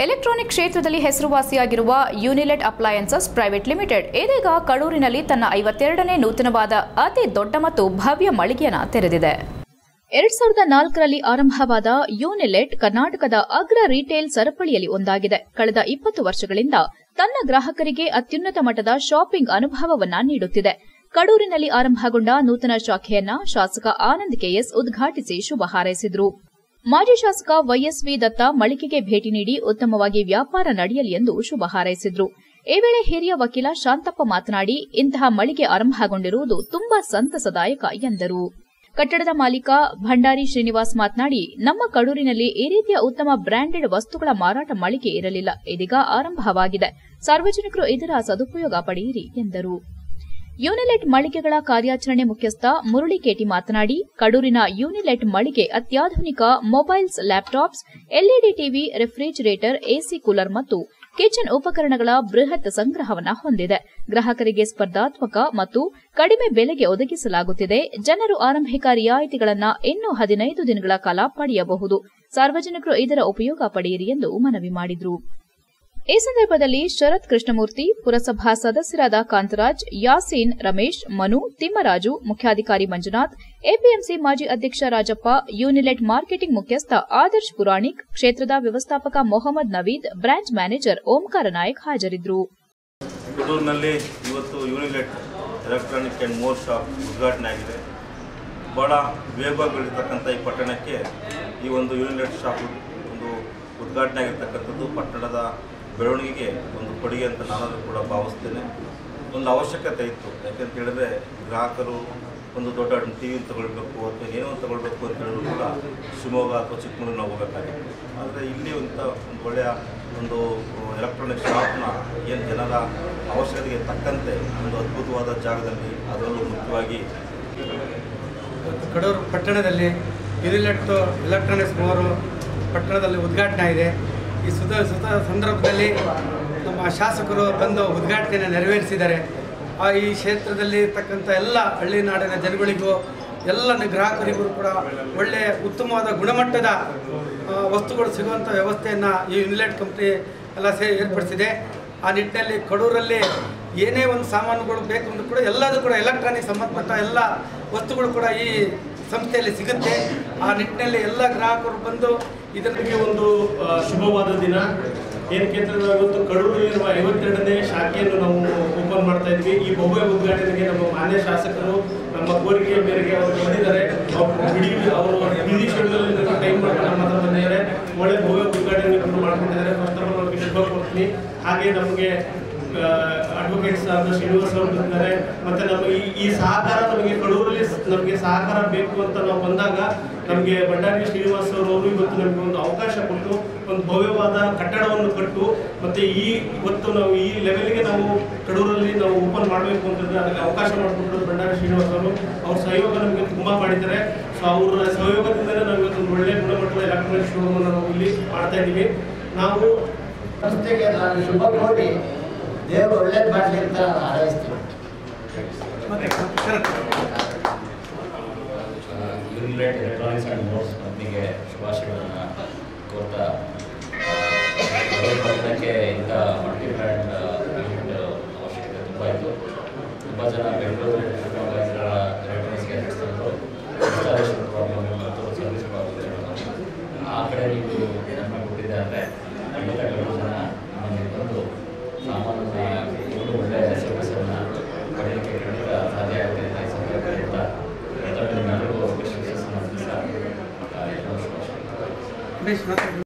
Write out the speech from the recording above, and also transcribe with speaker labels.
Speaker 1: electronic ಕ್ಷೇತ್ರದಲ್ಲಿ ಹೆಸರುವಾಸಿಯಾಗಿರುವ Unilet appliances private limited ಇದೀಗ ಕಡೂರಿನಲ್ಲಿ ತನ್ನ ಐವತ್ತೆರಡನೇ ನೂತನವಾದ ಅತಿ ದೊಡ್ಡ ಮತ್ತು ಭವ್ಯ ಮಳಿಗೆಯನ್ನು ತೆರೆದಿದೆ ಎರಡ್ ಸಾವಿರದ ನಾಲ್ಕರಲ್ಲಿ ಆರಂಭವಾದ ಯೂನಿಲೆಟ್ ಕರ್ನಾಟಕದ ಅಗ್ರ ರಿಟೇಲ್ ಸರಪಳಿಯಲ್ಲಿ ಒಂದಾಗಿದೆ ಕಳೆದ ಇಪ್ಪತ್ತು ವರ್ಷಗಳಿಂದ ತನ್ನ ಗ್ರಾಹಕರಿಗೆ ಅತ್ಯುನ್ನತ ಮಟ್ಟದ ಶಾಪಿಂಗ್ ಅನುಭವವನ್ನ ನೀಡುತ್ತಿದೆ ಕಡೂರಿನಲ್ಲಿ ಆರಂಭಗೊಂಡ ನೂತನ ಶಾಖೆಯನ್ನ ಶಾಸಕ ಆನಂದ್ ಕೆಎಸ್ ಉದ್ಘಾಟಿಸಿ ಶುಭ ಹಾರೈಸಿದರು ಮಾಜಿ ಶಾಸಕ ವೈಎಸ್ವಿ ದತ್ತ ಮಳಿಗೆಗೆ ಭೇಟಿ ನೀಡಿ ಉತ್ತಮವಾಗಿ ವ್ಯಾಪಾರ ನಡೆಯಲಿ ಎಂದು ಶುಭ ಹಾರೈಸಿದರು ಈ ವೇಳೆ ಹಿರಿಯ ವಕೀಲ ಶಾಂತಪ್ಪ ಮಾತನಾಡಿ ಇಂತಹ ಮಳಿಗೆ ಆರಂಭಗೊಂಡಿರುವುದು ತುಂಬಾ ಸಂತಸದಾಯಕ ಎಂದರು ಕಟ್ಟಡದ ಮಾಲೀಕ ಭಂಡಾರಿ ಶ್ರೀನಿವಾಸ್ ಮಾತನಾಡಿ ನಮ್ಮ ಕಡೂರಿನಲ್ಲಿ ಈ ರೀತಿಯ ಉತ್ತಮ ಬ್ರಾಂಡೆಡ್ ವಸ್ತುಗಳ ಮಾರಾಟ ಮಳಿಗೆ ಇರಲಿಲ್ಲ ಇದೀಗ ಆರಂಭವಾಗಿದೆ ಸಾರ್ವಜನಿಕರು ಇದರ ಸದುಪಯೋಗ ಪಡೆಯಿರಿ ಎಂದರು ಯೂನಿಲೆಟ್ ಮಳಿಗೆಗಳ ಕಾರ್ಯಾಚರಣೆ ಮುಖ್ಯಸ್ಥ ಮುರಳಿ ಕೇಟಿ ಮಾತನಾಡಿ ಕಡೂರಿನ ಯೂನಿಲೆಟ್ ಮಳಿಗೆ ಅತ್ಯಾಧುನಿಕ mobiles laptops LED TV refrigerator AC cooler ಮತ್ತು ಕಿಚನ್ ಉಪಕರಣಗಳ ಬೃಹತ್ ಸಂಗ್ರಹವನ್ನ ಹೊಂದಿದೆ ಗ್ರಾಹಕರಿಗೆ ಸ್ಪರ್ಧಾತ್ಮಕ ಮತ್ತು ಕಡಿಮೆ ಬೆಲೆಗೆ ಒದಗಿಸಲಾಗುತ್ತಿದೆ ಜನರು ಆರಂಭಿಕ ರಿಯಾಯಿತಿಗಳನ್ನು ಇನ್ನೂ ಹದಿನೈದು ದಿನಗಳ ಕಾಲ ಪಡೆಯಬಹುದು ಸಾರ್ವಜನಿಕರು ಇದರ ಉಪಯೋಗ ಪಡೆಯಿರಿ ಎಂದು ಮನವಿ ಮಾಡಿದರು ಈ ಸಂದರ್ಭದಲ್ಲಿ ಶರತ್ ಕೃಷ್ಣಮೂರ್ತಿ ಪುರಸಭಾ ಸದಸ್ಯರಾದ ಕಾಂತರಾಜ್ ಯಾಸೀನ್ ರಮೇಶ್ ಮನು ತಿಮ್ಮರಾಜು ಮುಖ್ಯಾಧಿಕಾರಿ ಮಂಜುನಾಥ್ ಎಪಿಎಂಸಿ ಮಾಜಿ ಅಧ್ಯಕ್ಷ ರಾಜಪ್ಪ ಯೂನಿಲೆಟ್ ಮಾರ್ಕೆಟಿಂಗ್ ಮುಖ್ಯಸ್ಥ ಆದರ್ಶ್ ಪುರಾಣಿಕ್ ಕ್ಷೇತ್ರದ ವ್ಯವಸ್ಥಾಪಕ ಮೊಹಮ್ಮದ್ ನವೀದ್ ಬ್ರಾಂಚ್ ಮ್ಯಾನೇಜರ್ ಓಂಕಾರ ನಾಯಕ್ ಹಾಜರಿದ್ದರು
Speaker 2: ಬೆಂಗಳೂರಿನಲ್ಲಿ ಇವತ್ತು Unilet electronic and more shop ಉದ್ಘಾಟನೆ ಆಗಿದೆ ಭಾಳ ವೇಗವಾಗಿ ಬೆಳೀತಕ್ಕಂಥ ಈ ಪಟ್ಟಣಕ್ಕೆ ಈ ಒಂದು ಯೂನಿಲೆಟ್ ಶಾಪ್ ಒಂದು ಉದ್ಘಾಟನೆ ಆಗಿರ್ತಕ್ಕಂಥದ್ದು ಪಟ್ಟಣದ ಬೆಳವಣಿಗೆಗೆ ಒಂದು ಕೊಡುಗೆ ಅಂತ ನಾನು ಕೂಡ ಭಾವಿಸ್ತೇನೆ ಒಂದು ಅವಶ್ಯಕತೆ ಇತ್ತು ಯಾಕಂತ ಹೇಳಿದ್ರೆ ಗ್ರಾಹಕರು ಒಂದು ದೊಡ್ಡ ಟಿ ವಿ ತಗೊಳ್ಬೇಕು ಅಥವಾ ಏನೋ ಒಂದು ತಗೊಳ್ಬೇಕು ಅಂತ ಹೇಳಿದ್ರು ಕೂಡ ಶಿವಮೊಗ್ಗ ಅಥವಾ ಚಿಕ್ಕಮಗಳೂರು ನಾವು ಹೋಗಬೇಕಾಗಿತ್ತು ಆದರೆ ಇಲ್ಲಿ ಅಂತ ಒಂದು ಒಳ್ಳೆಯ ಒಂದು ಎಲೆಕ್ಟ್ರಾನಿಕ್ ಶಾಪ್ನ ಏನು ಜನರ ಅವಶ್ಯಕತೆಗೆ ತಕ್ಕಂತೆ ಒಂದು ಅದ್ಭುತವಾದ ಜಾಗದಲ್ಲಿ ಅದರಲ್ಲೂ ಮುಖ್ಯವಾಗಿ
Speaker 3: ಇವತ್ತು ಕಡೂರು ಪಟ್ಟಣದಲ್ಲಿ ಯೂನಿಲೆಟ್ ಎಲೆಕ್ಟ್ರಾನಿಕ್ಸ್ ಮೋರು ಪಟ್ಟಣದಲ್ಲಿ ಉದ್ಘಾಟನೆ ಇದೆ ಈ ಸುದ ಸುತ ಸಂದರ್ಭದಲ್ಲಿ ನಮ್ಮ ಶಾಸಕರು ಬಂದು ಉದ್ಘಾಟನೆಯನ್ನು ನೆರವೇರಿಸಿದ್ದಾರೆ ಆ ಈ ಕ್ಷೇತ್ರದಲ್ಲಿ ಇರ್ತಕ್ಕಂಥ ಎಲ್ಲ ಹಳ್ಳಿ ನಾಡಿನ ಜನಗಳಿಗೂ ಎಲ್ಲ ಗ್ರಾಹಕರಿಗೂ ಕೂಡ ಒಳ್ಳೆಯ ಉತ್ತಮವಾದ ಗುಣಮಟ್ಟದ ಆ, ವಸ್ತುಗಳು ಸಿಗುವಂಥ ವ್ಯವಸ್ಥೆಯನ್ನು ಈ ಯೂನಿಲೆಟ್ ಕಂಪ್ನಿ ಎಲ್ಲ ಸೇ ಏರ್ಪಡಿಸಿದೆ ಆ ನಿಟ್ಟಿನಲ್ಲಿ ಕಡೂರಲ್ಲಿ ಏನೇ ಒಂದು ಸಾಮಾನುಗಳು ಬೇಕು ಅಂದ್ರೂ ಕೂಡ ಎಲ್ಲದೂ ಕೂಡ ಎಲೆಕ್ಟ್ರಾನಿಕ್ ಸಂಬಂಧಪಟ್ಟ ಎಲ್ಲ ವಸ್ತುಗಳು ಕೂಡ ಈ ಸಂಸ್ಥೆಯಲ್ಲಿ ಸಿಗುತ್ತೆ ಆ ನಿಟ್ಟಿನಲ್ಲಿ ಎಲ್ಲ ಗ್ರಾಹಕರು ಬಂದು ಇದರಲ್ಲಿ
Speaker 4: ಇದಕ್ಕೆ ಒಂದು ಆ, ಶುಭವಾದ ದಿನ ಏನಕ್ಕೆ ಅಂತಂದ್ರೆ ಇವತ್ತು ಕಡೂರಿರುವ ಐವತ್ತೆರಡನೇ ಶಾಖೆಯನ್ನು ನಾವು ಓಪನ್ ಮಾಡ್ತಾ ಇದ್ವಿ ಈ ಭವ್ಯ ಉದ್ಘಾಟನೆಗೆ ನಮ್ಮ ಮಾನ್ಯ ಶಾಸಕರು ನಮ್ಮ ಕೋರಿಕೆಯ ಮೇರೆಗೆ ಅವರು ಬಂದಿದ್ದಾರೆ ಅವ್ರು ಬಿಡಿ ಅವರು ಬಿಡಿ ಶೆಡ್ಯೂಲ್ ಟೈಮ್ ಮಾಡ್ಕೊಂಡು ನಮ್ಮ ಹತ್ರ ಬಂದಿದ್ದಾರೆ ಒಳ್ಳೆ ಭವ್ಯ ಉದ್ಘಾಟನೆ ಮಾಡ್ಕೊಂಡಿದ್ದಾರೆ ಫಸ್ಟ್ ಆಫ್ ಆಲ್ ಅವ್ರಿಗೆ ಶುಭ ಕೊಡ್ತೀನಿ ಹಾಗೆ ನಮಗೆ ಅಡ್ವೊಕೇಟ್ಸ್ ಆದ ಶ್ರೀನಿವಾಸ್ ಅವರು ಬಂದಿದ್ದಾರೆ ಮತ್ತೆ ನಮ್ಮ ಈ ಈ ಸಹಕಾರ ನಮಗೆ ಕಡೂರಲ್ಲಿ ಸ್- ನಮಗೆ ಸಹಕಾರ ಬೇಕು ಅಂತ ನಾವು ಬಂದಾಗ ನಮಗೆ ಭಂಡಾರಿ ಶ್ರೀನಿವಾಸ್ ಅವರು ಇವತ್ತು ನಮಗೆ ಒಂದು ಅವಕಾಶ ಕೊಟ್ಟು ಒಂದು ಭವ್ಯವಾದ ಕಟ್ಟಡವನ್ನು ಕಟ್ಟು ಮತ್ತೆ ಈ ಇವತ್ತು ನಾವು ಈ ಲೆವೆಲ್ಗೆ ನಾವು ಕಡೂರಲ್ಲಿ ನಾವು ಓಪನ್ ಮಾಡಬೇಕು ಅಂತಂದ್ರೆ ಅದಕ್ಕೆ ಅವಕಾಶ ಮಾಡಿಕೊಟ್ಟರು ಭಂಡಾರಿ ಶ್ರೀನಿವಾಸ್ ಅವರು ಅವ್ರ ಸಹಯೋಗ ನಮಗೆ ತುಂಬಾ ಮಾಡಿದ್ದಾರೆ ಸೊ ಅವರ ಸಹಯೋಗದಿಂದಲೇ ನಾವು ಇವತ್ತು ಒಂದು ಒಳ್ಳೆ ಗುಣಮಟ್ಟದ ಎಲೆಕ್ಟ್ರಾನಿಕ್ ಶೋರೂಮ್ ನಾವು ಇಲ್ಲಿ ಮಾಡ್ತಾ ಇದ್ದೀವಿ ನಾವು
Speaker 5: ಸಂಸ್ಥೆಗೆ ನಾನು ಶುಭ ಕೋರಿ ದೇವರು ಒಳ್ಳೇದು ಮಾಡಲಿ ಅಂತ ಹಾರೈಸ್ತೀನಿ
Speaker 3: ಮತ್ತೆ Sharath
Speaker 6: Unilet electronics and more ಕಂಪ್ನಿಗೆ ಶುಭಾಶಯಗಳನ್ನು ಕೋರ್ತಾ ಪಟ್ಟಣಕ್ಕೆ ಇಂಥ ಮಲ್ಟಿ ಬ್ರ್ಯಾಂಡ್ ಯೂನಿಟ್ ಅವಶ್ಯಕತೆ ತುಂಬ ಇತ್ತು ತುಂಬ ಜನ ಬೆಂಗಳೂರು ಶಿವಮೊಗ್ಗ ಇದರ ಎಲೆಕ್ಟ್ರಾನಿಕ್ಸ್ಗೆ ನಡೆಸ್ತಿದ್ರು ಇನ್ಸ್ಟಾಲೇಷನ್ ಪ್ರಾಬ್ಲಮ್ ಮತ್ತು ಸರ್ವಿಸ್ ಪ್ರಾಬ್ಲಮ್ ಆ ಕಡೆ ನೀವು ನಮಗೆ ಕೊಟ್ಟಿದ್ದೆ ಅಂದರೆ ಖಂಡಿತ ಕೆಲವು ಜನ ನಮಗೆ ಬಂದು ಸಾಮಾನನ್ನ ಒಂದು ಒಳ್ಳೆಯ ಸರ್ವಿಸನ್ನು ಪಡೆಯಲಿಕ್ಕೆ ಖಂಡಿತ ಸಾಧ್ಯ ಆಗುತ್ತೆ ಅಂತ ಈ ಸಂದರ್ಭದಲ್ಲಿ ಹೇಳ್ತಾ ಎಲ್ಲರಿಗೂ ವಿಶ್ವಾಸ ಮಾಡ್ತೀನಿ ಸರ್ ಆ, ಎಲ್ಲರೂ ಶುಭಾಶಯ
Speaker 3: ರಮೇಶ್ ಮಾತಾಡಿ